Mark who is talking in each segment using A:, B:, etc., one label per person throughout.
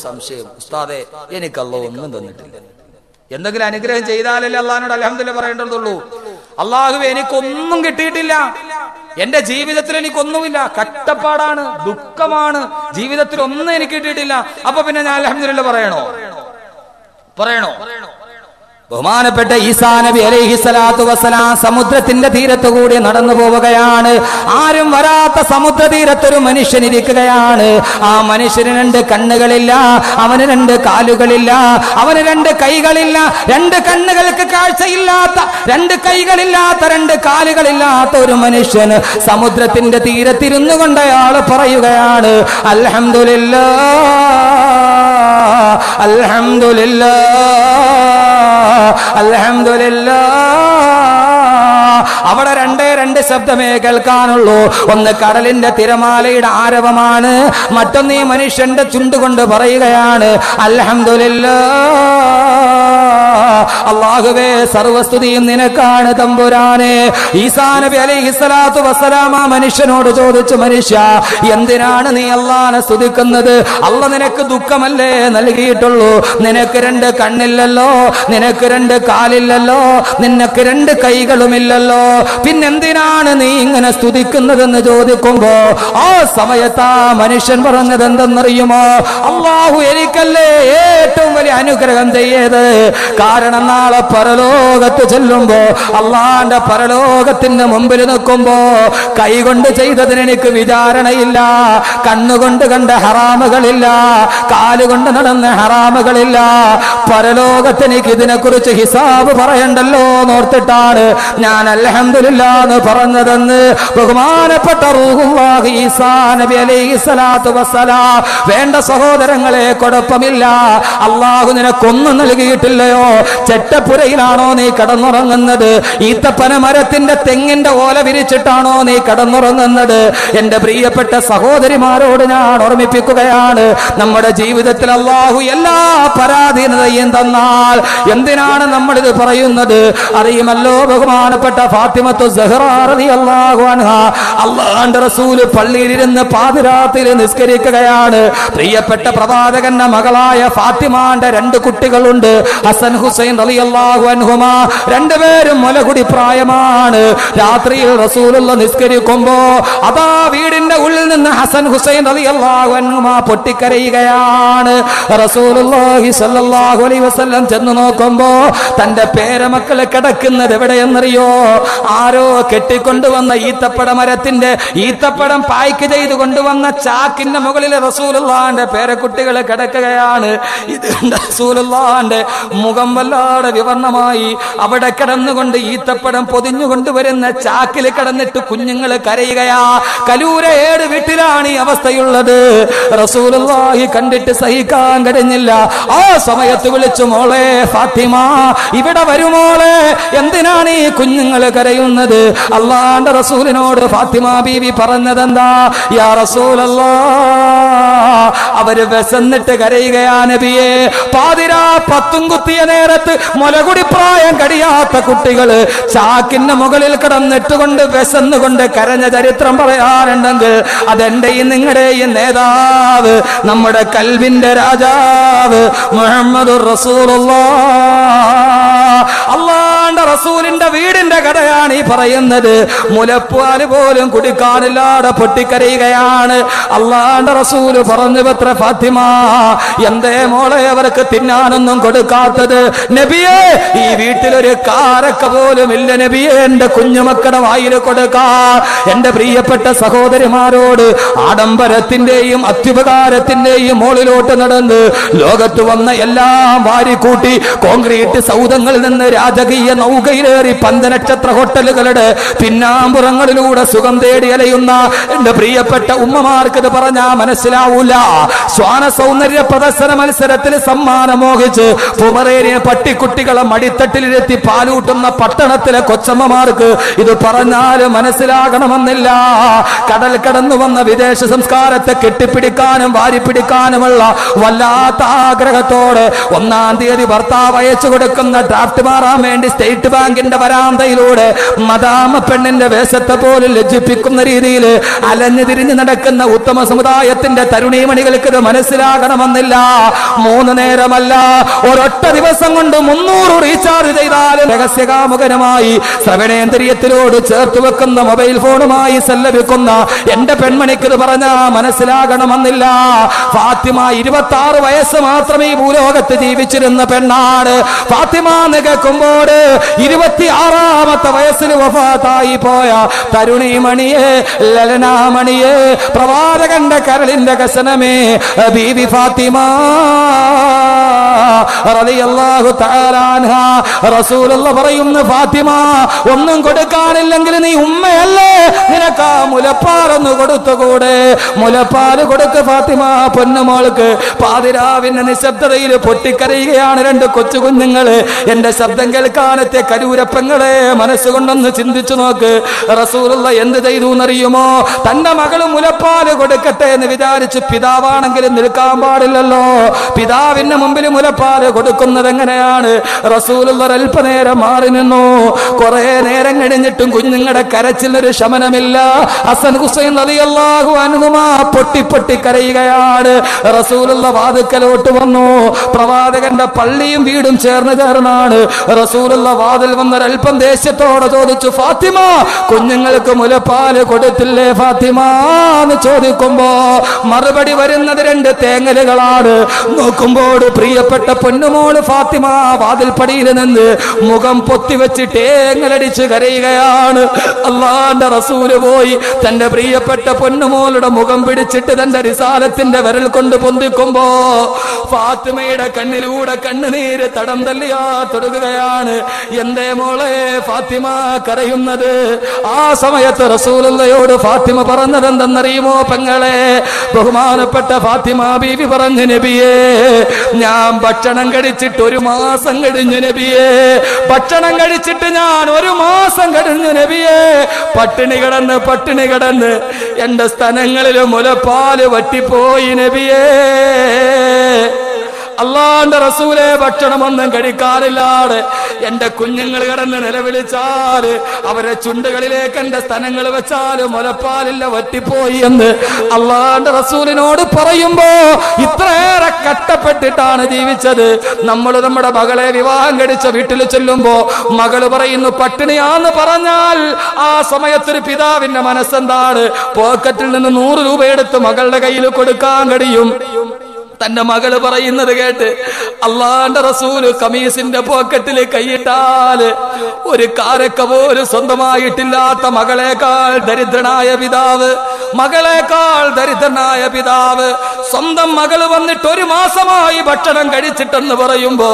A: സംശയം ഉസ്താദെ എനിക്കല്ലോ ഒന്നും തന്നിട്ടില്ല എന്തെങ്കിലും അനുഗ്രഹം ചെയ്താലല്ലേ അള്ളഹാനോട് അലഹമില്ല പറയേണ്ടതുള്ളൂ അള്ളാഹു എനിക്കൊന്നും കിട്ടിയിട്ടില്ല എന്റെ ജീവിതത്തിൽ എനിക്കൊന്നുമില്ല കഷ്ടപ്പാടാണ് ദുഃഖമാണ് ജീവിതത്തിൽ ഒന്നും എനിക്ക് കിട്ടിയിട്ടില്ല അപ്പൊ പിന്നെ ഞാൻ അലഹമില്ല പറയണോ പറയണോ ബഹുമാനപ്പെട്ട ഈസാ നബി അലൈഹി സ്വലാത്തു വസ്സലാം സമുദ്രത്തിന്റെ തീരത്ത് കൂടി നടന്നു പോവുകയാണ് ആരും വരാത്ത സമുദ്ര തീരത്തൊരു മനുഷ്യൻ ഇരിക്കുകയാണ് ആ മനുഷ്യന് രണ്ട് കണ്ണുകളില്ല അവന് രണ്ട് കാലുകളില്ല അവന് രണ്ട് കൈകളില്ല രണ്ട് കണ്ണുകൾക്ക് കാഴ്ചയില്ലാത്ത രണ്ട് കൈകളില്ലാത്ത രണ്ട് കാലുകളില്ലാത്ത ഒരു മനുഷ്യന് സമുദ്രത്തിന്റെ തീരത്തിരുന്നു കൊണ്ട് അയാൾ പറയുകയാണ് അൽഹംദുലില്ലാ അൽഹംദുലില്ലാ അൽഹംദുലില്ലാ അവിടെ രണ്ടേ രണ്ട് ശബ്ദമേ കേൾക്കാനുള്ളൂ ഒന്ന് കടലിന്റെ തിരമാലയുടെ ആരവമാണ് മറ്റൊന്ന് ഈ മനുഷ്യന്റെ ചുണ്ടുകൊണ്ട് പറയുകയാണ് അൽഹംദുലില്ലാ അള്ളാഹുവേ സർവസ്തുതിയും നിനക്കാണ് തമ്പുരാനെ ഈസാ നബി അലൈഹി സ്വലാത്തു വസ്സലാം ആ മനുഷ്യനോട് ചോദിച്ചു മനുഷ്യ എന്തിനാണ് നീ അള്ളാനെ സ്തുതിക്കുന്നത് അല്ല നിനക്ക് ദുഃഖമല്ലേ നൽകിയിട്ടുള്ളൂ നിനക്ക് രണ്ട് കണ്ണില്ലല്ലോ നിനക്ക് രണ്ട് കാലില്ലല്ലോ നിനക്ക് രണ്ട് കൈകളുമില്ലല്ലോ പിന്നെന്തിനാണ് നീ ഇങ്ങനെ സ്തുതിക്കുന്നതെന്ന് ചോദിക്കുമ്പോ ആ സമയത്ത് ആ മനുഷ്യൻ പറഞ്ഞത് എന്തെന്നറിയുമോ അള്ളാഹു എനിക്കല്ലേ ഏറ്റവും വലിയ അനുഗ്രഹം ചെയ്യത് കാരണം നാളെ പരലോകത്ത് ചെല്ലുമ്പോ അള്ളാന്റെ പരലോകത്തിന്റെ മുമ്പിൽ നിൽക്കുമ്പോ കൈകൊണ്ട് ചെയ്തതിന് എനിക്ക് വിചാരണയില്ല കണ്ണുകൊണ്ട് കണ്ട ഹറാമുകളില്ല കാലുകൊണ്ട് നടന്ന ഹറാമുകളില്ല പരലോകത്ത് എനിക്ക് ഇതിനെ കുറിച്ച് ഹിസാബ് പറയണ്ടല്ലോ എന്നോർത്തിട്ടാണ് ഞാൻ അൽഹംദുലില്ല എന്ന് പറഞ്ഞതെന്ന് ബഹുമാനപ്പെട്ട റൂഹുല്ലാഹി ഈസാ നബി അലൈഹി സ്വലാത്തു വസ്സലാം വേണ്ട സഹോദരങ്ങളെ കുഴപ്പമില്ല അള്ളാഹു നിനക്കൊന്നും നൽകിയിട്ടില്ലയോ ചെറ്റപ്പുരയിലാണോ നീ കടന്നുറങ്ങുന്നത് ഈത്തപ്പന മരത്തിന്റെ തെങ്ങിന്റെ ഓല വിരിച്ചിട്ടാണോ നീ കടന്നുറങ്ങുന്നത് എന്റെ പ്രിയപ്പെട്ട സഹോദരിമാരോട് ഞാൻ ഓർമ്മിപ്പിക്കുകയാണ് നമ്മുടെ ജീവിതത്തിൽ അള്ളാഹു എല്ലാ പരാധീനതയും തന്നാൽ എന്തിനാണ് നമ്മൾ ഇത് പറയുന്നത് അറിയുമല്ലോ ബഹുമാനപ്പെട്ട ഫാത്തിമത്തു അള്ളാന്റെ റസൂല് പള്ളിയിലിരുന്ന് പാതിരാത്രിയിൽ നിസ്കരിക്കുകയാണ് പ്രിയപ്പെട്ട പ്രവാചകന്റെ മകളായ ഫാത്തിമാന്റെ രണ്ട് കുട്ടികളുണ്ട് ഹസൻ ഹുസൈൻ റളിയല്ലാഹു അൻഹുമ രണ്ടുപേരും മുലകുടി പ്രായമാണ് രാത്രിയിൽ റസൂലുള്ള നിസ്കരിക്കുമ്പോ അതാ വീടിന്റെ ഉള്ളിൽ നിന്ന് ഹസൻ ഹുസൈൻ റളിയല്ലാഹു അൻഹുമ പൊട്ടിക്കരയുകയാണ് റസൂലുള്ളാഹി സ്വല്ലല്ലാഹു അലൈഹി വസല്ലം ചെന്ന് നോക്കുമ്പോ തന്റെ പേരമക്കള് കിടക്കുന്നത് എവിടെയെന്നറിയോ ആരോ കെട്ടിക്കൊണ്ടുവന്ന ഈത്തപ്പട മരത്തിന്റെ ഈത്തപ്പടം പായ്ക്ക് ചെയ്ത് കൊണ്ടുവന്ന ചാക്കിന്റെ മുകളിൽ റസൂലുള്ളാന്റെ പേരക്കുട്ടികൾ കിടക്കുകയാണ് ഇത് കണ്ട റസൂലുള്ളാന്റെ മുഖം വല്ലാതെ വിവർണമായി അവിടെ കിടന്നുകൊണ്ട് ഈത്തപ്പടം പൊതിഞ്ഞു കൊണ്ടുവരുന്ന ചാക്കിൽ കിടന്നിട്ട് കുഞ്ഞുങ്ങൾ കരയുകയാ കലൂര ഏട് വീട്ടിലാണ് ഈ അവസ്ഥയുള്ളത് റസൂലുള്ളാഹി കണ്ടിട്ട് സഹിക്കാൻ കഴിഞ്ഞില്ല ആ സമയത്ത് വിളിച്ചു മോളെ ഫാത്തിമ ഇവിടെ വരുമോളെ എന്തിനാണ് ഈ കുഞ്ഞുങ്ങൾ കരയുന്നത് അള്ളാന്റെ റസൂലിനോട് ഫാത്തിമ ബീവി പറഞ്ഞതെന്താ യാ റസൂലല്ലാ അവര് വിശന്നിട്ട് കരയുകയാ നബിയെ പാതിരാ പത്തും കുത്തിയ നേരത്ത് മുലകുടി പ്രായം കഴിയാത്ത കുട്ടികള് ചാക്കിന്റെ മുകളിൽ കിടന്നിട്ടുകൊണ്ട് വിശന്നുകൊണ്ട് കരഞ്ഞ ചരിത്രം പറയാറുണ്ടെങ്കിൽ അതെന്റെയും നിങ്ങളുടെയും നേതാവ് നമ്മുടെ കൽവിന്റെ രാജാവ് മുഹമ്മദ് അള്ളാന്റെ റസൂലിന്റെ വീടിന്റെ കഥയാണ് ഈ പറയുന്നത് മുലപ്പാല് പോലും കുടിക്കാനില്ലാതെ പൊട്ടിക്കരയുകയാണ് അള്ളാന്റെ റസൂല് പറഞ്ഞു പത്ര ഫാത്തിമ എന്തേ മോളെ അവർക്ക് തിന്നാനൊന്നും കൊടുക്കാത്തത് നബിയെ ഈ വീട്ടിലൊരു കാരക്ക പോലും ഇല്ല നബിയെ എന്റെ കുഞ്ഞുമക്കളുടെ വായിൽ കൊടുക്കാ എന്റെ പ്രിയപ്പെട്ട സഹോദരിമാരോട് ആഡംബരത്തിന്റെയും അത്യുപകാരത്തിന്റെയും മുകളിലോട്ട് നടന്ന് ലോകത്ത് വന്ന എല്ലാം വാരിക്കൂട്ടി കോൺക്രീറ്റ് സൗധങ്ങളിൽ നിന്ന് രാജകീയ നൗകയിലേറി പന്തനക്ഷത്ര ഹോട്ടലുകളുടെ പിന്നാമ്പുറങ്ങളിലൂടെ സുഖം തേടി അലയുന്ന എന്റെ പ്രിയപ്പെട്ട ഉമ്മമാർക്ക് ഇത് പറഞ്ഞാ മനസ്സിലാവൂല ശ്വാന സൗന്ദര്യ പ്രദർശന മത്സരത്തിൽ സമ്മാനം മോഹിച്ച് പുമറേറിയ പട്ടിക്കുട്ടികളെ മടിത്തട്ടിലിരുത്തി പാലൂട്ടുന്ന പട്ടണത്തിലെ കൊച്ചമ്മമാർക്ക് ഇത് പറഞ്ഞാൽ മനസ്സിലാകണമെന്നില്ല കടൽ കടന്നു വന്ന വിദേശ സംസ്കാരത്തെ കെട്ടിപ്പിടിക്കാനും വാരിപ്പിടിക്കാനുമുള്ള വല്ലാത്ത ആഗ്രഹത്തോടെ ഒന്നാം തീയതി ഭർത്താവ് അയച്ചു കൊടുക്കുന്ന ഡ്രാഫ്റ്റ് മാറാൻ വേണ്ടി സ്റ്റേറ്റ് ബാങ്കിന്റെ വരാന്തയിലൂടെ മദാമ പെണ്ണിന്റെ വേഷത്തെ പോലും ലജ്ജിപ്പിക്കുന്ന രീതിയിൽ അലഞ്ഞു തിരിഞ്ഞു നടക്കുന്ന ഉത്തമ സമുദായത്തിന്റെ തരുണീമണികൾക്ക് ഇത് മനസ്സിലാകണമെന്നില്ല മൂന്ന് നേരമല്ല ഒരൊറ്റ ദിവസം കൊണ്ട് മുന്നൂറ് റീചാർജ് ചെയ്താലും രഹസ്യകാമുകനുമായി ശ്രവണേന്ദ്രിയത്തിലോട് ചേർത്ത് വെക്കുന്ന മൊബൈൽ ഫോണുമായി സല്ലപിക്കുന്ന എന്റെ പെൺമണിക്ക് ഇത് പറഞ്ഞാ മനസ്സിലാകണമെന്നില്ല ഫാത്തിമ ഇരുപത്തി ആറ് വയസ്സ് മാത്രമേ ഈ ഭൂലോകത്ത് ജീവിച്ചിരുന്ന പെണ്ണാണ് ഫാത്തിമ എന്ന് കേൾക്കുമ്പോൾ ഇരുപത്തി ആറാമത്തെ വയസ്സിൽ വഫാത്തായി പോയ തരുണിമണിയെ ലലനാമണിയെ പ്രവാചകന്റെ കരളിന്റെ കസനമേ ബീവി ഫാത്തിമ റളിയല്ലാഹു തആല അൻഹ റസൂലുള്ള പറയുന്നു ഫാത്തിമ ഒന്നും കൊടുക്കാനില്ലെങ്കിൽ നീ ഉമ്മയല്ലേ നിനക്ക് ആ മുലപ്പാലൊന്ന് കൊടുത്തുകൂടെ മുലപ്പാല് കൊടുക്ക് ഫാത്തിമ പൊന്നുമോൾക്ക് പാതിരാവിന്റെ നിശബ്ദതയിൽ പൊട്ടിക്കരയുകയാണ് രണ്ട് കൊച്ചു കുഞ്ഞുങ്ങള് എന്റെ ശബ്ദം കേൾക്കാനത്തെ കരൂരപ്പങ്ങളെ മനസ്സുകൊണ്ടൊന്ന് ചിന്തിച്ചു നോക്ക് റസൂലുള്ള എന്ത് ചെയ്തു എന്നറിയുമോ തന്റെ മകള് മുലപ്പാല് കൊടുക്കട്ടെ എന്ന് വിചാരിച്ച് പിതാവാണെങ്കിലും നിൽക്കാൻ പാടില്ലല്ലോ പിതാവിന്റെ മുമ്പിൽ മുലപ്പാല് കൊടുക്കുന്നത് എങ്ങനെയാണ് റസൂലുള്ള അല്പനേരം മാറി നിന്നു കുറെ നേരം കഴിഞ്ഞിട്ടും കുഞ്ഞുങ്ങളുടെ കരച്ചിലൊരു ശമനമില്ല ഹസൻ ഹുസൈൻ അലിയല്ലാഹു അനുകുമാ പൊട്ടി പൊട്ടി കരയുകയാണ് റസൂലുള്ള വാതുക്കലോട്ട് വന്നു പ്രവാചകന്റെ പള്ളിയും വീടും ചേർന്ന് ചേർന്നാണ് റസൂലുള്ള വാതിൽ വന്നൊരൽപ്പം ദേഷ്യത്തോടെ ചോദിച്ചു ഫാത്തിമ കുഞ്ഞുങ്ങൾക്ക് മുലപ്പാല് കൊടുത്തില്ലേ ഫാത്തിമ എന്ന് ചോദിക്കുമ്പോ മറുപടി വരുന്നത് രണ്ട് തേങ്ങലുകളാണ് നോക്കുമ്പോൾ പ്രിയപ്പെട്ട പൊന്നുമോള് ഫാത്തിമ വാതിൽപ്പടിയിൽ നിന്ന് മുഖം പൊത്തിവെച്ച് തേങ്ങലടിച്ച് കരയുകയാണ് അള്ളാന്റെ റസൂല് പോയി തന്റെ പ്രിയപ്പെട്ട പൊന്നുമോളുടെ മുഖം പിടിച്ചിട്ട് തന്റെ റിസാലത്തിന്റെ വിരൽ കൊണ്ട് പൊന്തിക്കുമ്പോ ഫാത്തിമയുടെ കണ്ണിലൂടെ കണ്ണുനീര് തടം തല്ലിയാ തൊടുകയാണ് എന്തേ മോളെ ഫാത്തിമ കരയുന്നത് ആ സമയത്ത് റസൂലയോട് ഫാത്തിമ പറഞ്ഞത് എന്തെന്നറിയുമോ പെങ്ങളെ ബഹുമാനപ്പെട്ട ഫാത്തിമ ബീവി പറഞ്ഞു നബിയേ ഞാൻ ഭക്ഷണം കഴിച്ചിട്ട് ഒരു മാസം കഴിഞ്ഞു നബിയേ ഭക്ഷണം കഴിച്ചിട്ട് ഞാൻ ഒരു മാസം കഴിഞ്ഞു നബിയേ പട്ടിണി കിടന്ന് പട്ടിണി കിടന്ന് എന്റെ സ്ഥലങ്ങളിൽ മുലപ്പാല് വറ്റിപ്പോയി നബിയേ അള്ളാന്റെ റസൂലെ ഭക്ഷണമൊന്നും കഴിക്കാറില്ലാതെ എന്റെ കുഞ്ഞുങ്ങൾ കിടന്ന് നിലവിളിച്ചാല് അവരെ ചുണ്ടുകളിലേക്ക് എന്റെ സ്ഥലങ്ങൾ വെച്ചാല് മുലപ്പാലില്ല വറ്റിപ്പോയി എന്ന് അള്ളാന്റെ റസൂലിനോട് പറയുമ്പോ ഇത്രയേറെ കഷ്ടപ്പെട്ടിട്ടാണ് ജീവിച്ചത് നമ്മൾ നമ്മുടെ മകളെ വിവാഹം കഴിച്ച വീട്ടിൽ ചെല്ലുമ്പോ മകള് പറയുന്നു പട്ടിണിയാന്ന് പറഞ്ഞാൽ ആ സമയത്തൊരു പിതാവിന്റെ മനസ്സെന്താണ് പോക്കറ്റിൽ നിന്ന് നൂറ് രൂപ എടുത്ത് മകളുടെ കയ്യിൽ കൊടുക്കാൻ കഴിയും തന്റെ മകള് പറയുന്നത് കേട്ട് അള്ളാന്റെ റസൂല് കമീസിന്റെ പോക്കറ്റിൽ കൈയിട്ടാല് ഒരു കാരക്ക പോലും സ്വന്തമായിട്ടില്ലാത്ത മകളെക്കാൾ ദരിദ്രനായ പിതാവ് മകളെക്കാൾ ദരിദ്രനായ പിതാവ് സ്വന്തം മകള് വന്നിട്ട് ഒരു മാസമായി ഭക്ഷണം കഴിച്ചിട്ടെന്ന് പറയുമ്പോ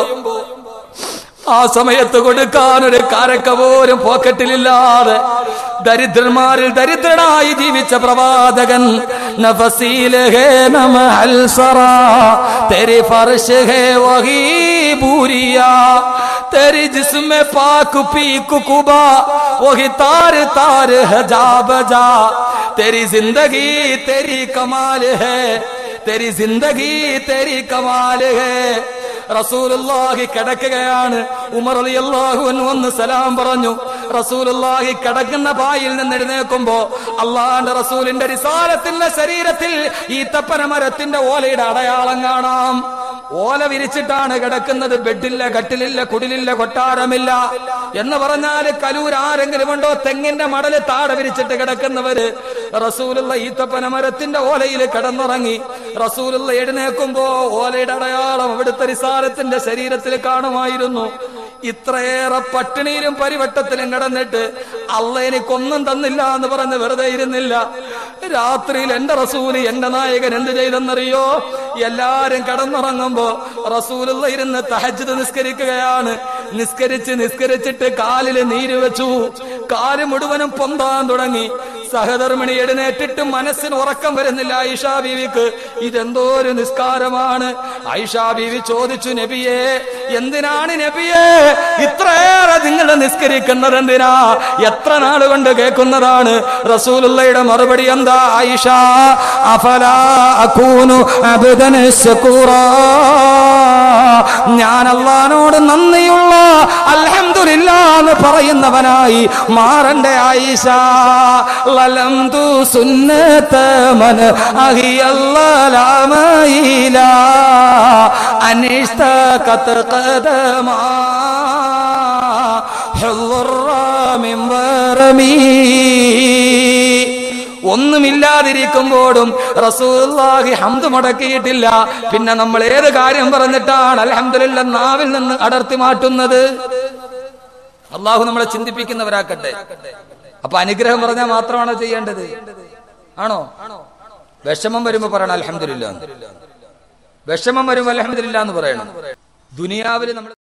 A: ആ സമയത്ത് കൊടുക്കാൻ ഒരു കാരക്ക പോലും പോക്കറ്റിലില്ലാതെ ദരിദ്രന്മാരിൽ ദരിദ്രനായി ജീവിച്ച പ്രവാചകൻ നഫസീല് ഹേ നമ അൽസറ തെരി ഫർഷ് ഹേ വഹി ബൂരിയ तेरी जिसमें पाक पीक कुबा वही तार तार है जा बजा तेरी जिंदगी तेरी कमाल है तेरी जिंदगी तेरी कमाल है റസൂലുള്ളാഹി കിടക്കുകയാണ് ഉമർ അലിയല്ലാഹു വന്ന് സലാം പറഞ്ഞു റസൂലുള്ളാഹി കിടക്കുന്ന പായിൽ നിന്ന് എഴുന്നേൽക്കുമ്പോ അള്ളാന്റെ റസൂലിന്റെ റിസാലത്തിന്റെ ശരീരത്തിൽ ഈ തപ്പന മരത്തിന്റെ ഓലയുടെ അടയാളം കാണാം ഓല വിരിച്ചിട്ടാണ് കിടക്കുന്നത് ബെഡില്ല കട്ടിലില്ല കുടിലില്ല കൊട്ടാരമില്ല എന്ന് പറഞ്ഞാല് കലൂർ ആരെങ്കിലും ഉണ്ടോ തെങ്ങിന്റെ മടല് താട വിരിച്ചിട്ട് കിടക്കുന്നവര് റസൂലുള്ള ഈത്തപ്പന മരത്തിന്റെ ഓലയിൽ കിടന്നുറങ്ങി റസൂലുള്ള എഴുന്നേക്കുമ്പോ ഓലയുടെ അടയാളം അവിടുത്തെ റിസാലത്തിന്റെ ശരീരത്തിൽ കാണുമായിരുന്നു ഇത്രയേറെ പട്ടിണിയിലും പരിവട്ടത്തിലും കിടന്നിട്ട് അല്ല എനിക്കൊന്നും തന്നില്ല എന്ന് പറഞ്ഞ് വെറുതെ ഇരുന്നില്ല രാത്രിയിൽ എന്റെ റസൂല് എന്റെ നായകൻ എന്ത് ചെയ്തെന്നറിയോ എല്ലാരും കിടന്നുറങ്ങുമ്പോ റസൂലുള്ള ഇരുന്ന് തഹജ്ജുദ് നിസ്കരിക്കുകയാണ് നിസ്കരിച്ച് നിസ്കരിച്ചിട്ട് കാലില് നീര് വെച്ചു കാല് മുഴുവനും പൊന്താൻ തുടങ്ങി സഹധർമ്മിണി എഴുന്നേറ്റിട്ട് മനസ്സിന് ഉറക്കം വരുന്നില്ല ഐഷാ ബീവിക്ക് ഇതെന്തോ ഒരു നിസ്കാരമാണ് ഐഷാ ബീവി ചോദിച്ചു നബിയെ എന്തിനാണ് നബിയെ ഇത്രയേറെ നിങ്ങൾ നിസ്കരിക്കുന്നത് എന്തിനാ എത്ര നാൾ കൊണ്ട് കേൾക്കുന്നതാണ് റസൂലുള്ളയുടെ മറുപടി എന്താ ഐഷ അഫലാ അകൂനു അബ്ദൻ ശകൂറാ ഞാൻ അള്ളഹാനോട് നന്ദിയുള്ള അൽഹംദു അൽഹംദുലില്ലാ എന്ന് പറയുന്നവനായി മാറണ്ടേ ആയിഷ ലലം തു സുന്നത മൻ അഹിയല്ലാമയില അനിഷ്ട കത്ത് കദമാ حضر من ورمي ഒന്നുമില്ലാതിരിക്കുമ്പോഴും റസൂലുള്ളാഹി ഹംദ് മുടക്കിയിട്ടില്ല പിന്നെ നമ്മൾ ഏത് കാര്യം പറഞ്ഞിട്ടാണ് അൽഹംദുലില്ല നാവിൽ നിന്ന് അടർത്തി മാറ്റുന്നത് അള്ളാഹു നമ്മളെ ചിന്തിപ്പിക്കുന്നവരാക്കട്ടെ അപ്പൊ അനുഗ്രഹം പറഞ്ഞാൽ മാത്രമാണോ ചെയ്യേണ്ടത് ആണോ വിഷമം വരുമ്പോ പറയണം അൽഹംദുലില്ല വിഷമം വരുമ്പോ അൽഹംദുലില്ല എന്ന് പറയണം ദുനിയാവിൽ നമ്മൾ